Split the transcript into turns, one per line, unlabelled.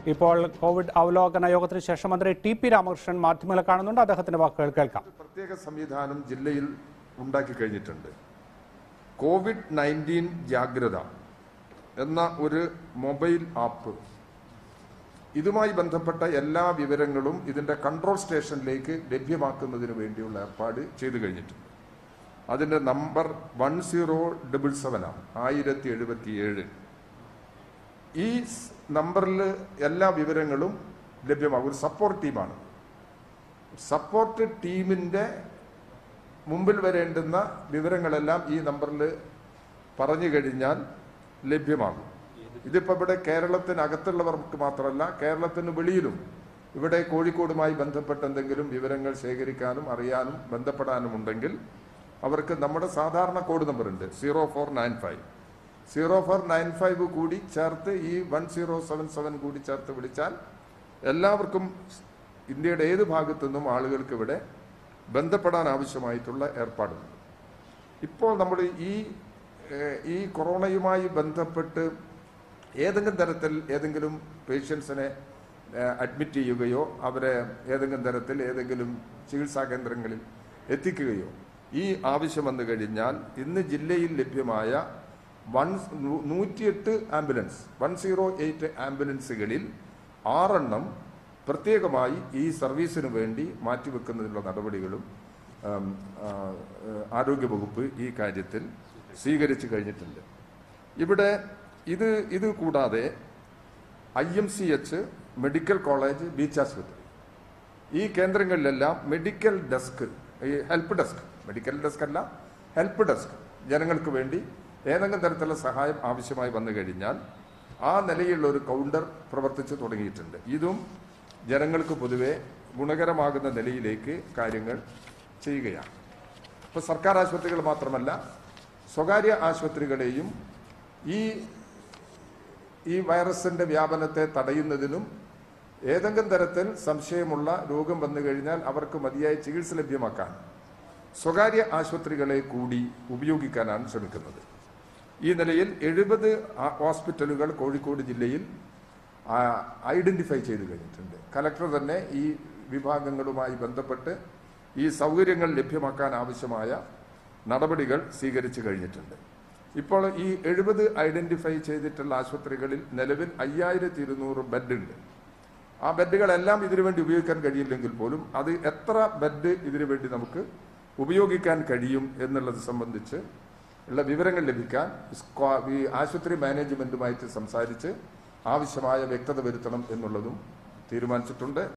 ഇപ്പോൾ കോവിഡ് അവലോകന യോഗത്തിന് ശേഷം മന്ത്രി ടി പി രാമകൃഷ്ണൻ മാധ്യമങ്ങളെ കാണുന്നുണ്ട് അദ്ദേഹത്തിന്റെ വാക്കുകൾ കേൾക്കാം
പ്രത്യേക സംവിധാനം ജില്ലയിൽ ഉണ്ടാക്കി കഴിഞ്ഞിട്ടുണ്ട് കോവിഡ് നയൻറ്റീൻ ജാഗ്രത എന്ന ഒരു മൊബൈൽ ആപ്പ് ഇതുമായി ബന്ധപ്പെട്ട എല്ലാ വിവരങ്ങളും ഇതിന്റെ കൺട്രോൾ സ്റ്റേഷനിലേക്ക് ലഭ്യമാക്കുന്നതിന് വേണ്ടിയുള്ള ഏർപ്പാട് ചെയ്തു കഴിഞ്ഞിട്ടുണ്ട് അതിന്റെ number one zero double seven ആണ് ആയിരത്തി എഴുപത്തി ഏഴ് ഈ സ് നമ്പറിൽ എല്ലാ വിവരങ്ങളും ലഭ്യമാകും ഒരു സപ്പോർട്ട് ടീമാണ് സപ്പോർട്ട് ടീമിന്റെ മുമ്പിൽ വരേണ്ടുന്ന വിവരങ്ങളെല്ലാം ഈ നമ്പറിൽ പറഞ്ഞു കഴിഞ്ഞാൽ ലഭ്യമാകും ഇതിപ്പോൾ ഇവിടെ കേരളത്തിനകത്തുള്ളവർക്ക് മാത്രമല്ല കേരളത്തിന് വെളിയിലും ഇവിടെ കോഴിക്കോടുമായി ബന്ധപ്പെട്ട എന്തെങ്കിലും വിവരങ്ങൾ ശേഖരിക്കാനും അറിയാനും ബന്ധപ്പെടാനും ഉണ്ടെങ്കിൽ അവർക്ക് നമ്മുടെ സാധാരണ കോഡ് നമ്പർ ഉണ്ട് zero four nine five zero four nine five കൂടി ചേർത്ത് ഈ വൺ സീറോ സെവൻ സെവൻ കൂടി ചേർത്ത് വിളിച്ചാൽ എല്ലാവർക്കും ഇന്ത്യയുടെ ഏത് ഭാഗത്തു നിന്നും ആളുകൾക്ക് ഇവിടെ ബന്ധപ്പെടാൻ ആവശ്യമായിട്ടുള്ള ഏർപ്പാടുണ്ട് ഇപ്പോൾ നമ്മൾ ഈ ഏഹ്, ഈ കൊറോണയുമായി ബന്ധപ്പെട്ട് ഏതെങ്കിലും തരത്തിൽ ഏതെങ്കിലും പേഷ്യൻസിനെ അഡ്മിറ്റ് ചെയ്യുകയോ അവരെ ഏതെങ്കിലും തരത്തിൽ ഏതെങ്കിലും ചികിത്സാ കേന്ദ്രങ്ങളിൽ എത്തിക്കുകയോ ഈ ആവശ്യം വന്നു കഴിഞ്ഞാൽ ഇന്ന് ജില്ലയിൽ ലഭ്യമായ വൺ നൂറ്റിയെട്ട് ആംബുലൻസ് വൺ സീറോ എയ്റ്റ് ആംബുലൻസുകളിൽ ആറെണ്ണം പ്രത്യേകമായി ഈ സർവീസിന് വേണ്ടി മാറ്റിവെക്കുന്നതിനുള്ള നടപടികളും ഉം, ആ, ഏഹ്, ആരോഗ്യവകുപ്പ് ഈ കാര്യത്തിൽ സ്വീകരിച്ചു കഴിഞ്ഞിട്ടുണ്ട് ഇവിടെ ഇത് ഇത് കൂടാതെ I M C H medical college beach ആശുപത്രി ഈ കേന്ദ്രങ്ങളിലെല്ലാം മെഡിക്കൽ ഡെസ്ക് ഈ ഹെൽപ്പ് ഡെസ്ക് മെഡിക്കൽ ഡെസ്ക് അല്ല ഹെൽപ്പ് ഡെസ്ക് ജനങ്ങൾക്ക് വേണ്ടി ഏതെങ്കിലും തരത്തിലുള്ള സഹായം ആവശ്യമായി വന്നു കഴിഞ്ഞാൽ ആ നിലയിലുള്ള ഒരു കൗണ്ടർ പ്രവർത്തിച്ചു തുടങ്ങിയിട്ടുണ്ട് ഇതും ജനങ്ങൾക്ക് പൊതുവെ ഗുണകരമാകുന്ന നിലയിലേക്ക് കാര്യങ്ങൾ ചെയ്യുകയാണ് ഇപ്പോൾ സർക്കാർ ആശുപത്രികൾ മാത്രമല്ല സ്വകാര്യ ആശുപത്രികളെയും ഈ ഈ വൈറസിന്റെ വ്യാപനത്തെ തടയുന്നതിനും ഏതെങ്കിലും തരത്തിൽ സംശയമുള്ള രോഗം വന്നു കഴിഞ്ഞാൽ അവർക്ക് മതിയായ ചികിത്സ ലഭ്യമാക്കാൻ സ്വകാര്യ ആശുപത്രികളെ കൂടി ഉപയോഗിക്കാനാണ് ശ്രമിക്കുന്നത് ഈ നിലയിൽ എഴുപത് ഹോസ്പിറ്റലുകൾ കോഴിക്കോട് ജില്ലയിൽ ആ, ഐഡന്റിഫൈ ചെയ്ത് കഴിഞ്ഞിട്ടുണ്ട് കലക്ടർ തന്നെ ഈ വിഭാഗങ്ങളുമായി ബന്ധപ്പെട്ട് ഈ സൗകര്യങ്ങൾ ലഭ്യമാക്കാൻ ആവശ്യമായ നടപടികൾ സ്വീകരിച്ചു കഴിഞ്ഞിട്ടുണ്ട് ഇപ്പോൾ ഈ എഴുപത് ഐഡന്റിഫൈ ചെയ്തിട്ടുള്ള ആശുപത്രികളിൽ നിലവിൽ അയ്യായിരത്തി ഇരുന്നൂറ് ബെഡ് ഉണ്ട് ആ ബെഡുകളെല്ലാം ഇതിനു വേണ്ടി ഉപയോഗിക്കാൻ കഴിയില്ലെങ്കിൽ പോലും അത് എത്ര ബെഡ് ഇതിനു വേണ്ടി നമുക്ക് ഉപയോഗിക്കാൻ കഴിയും എന്നുള്ളത് സംബന്ധിച്ച് ഉള്ള വിവരങ്ങൾ ലഭിക്കാൻ സ്ക്വാ- ഈ ആശുപത്രി മാനേജ്മെന്റുമായിട്ട് സംസാരിച്ച് ആവശ്യമായ വ്യക്തത വരുത്തണം എന്നുള്ളതും തീരുമാനിച്ചിട്ടുണ്ട്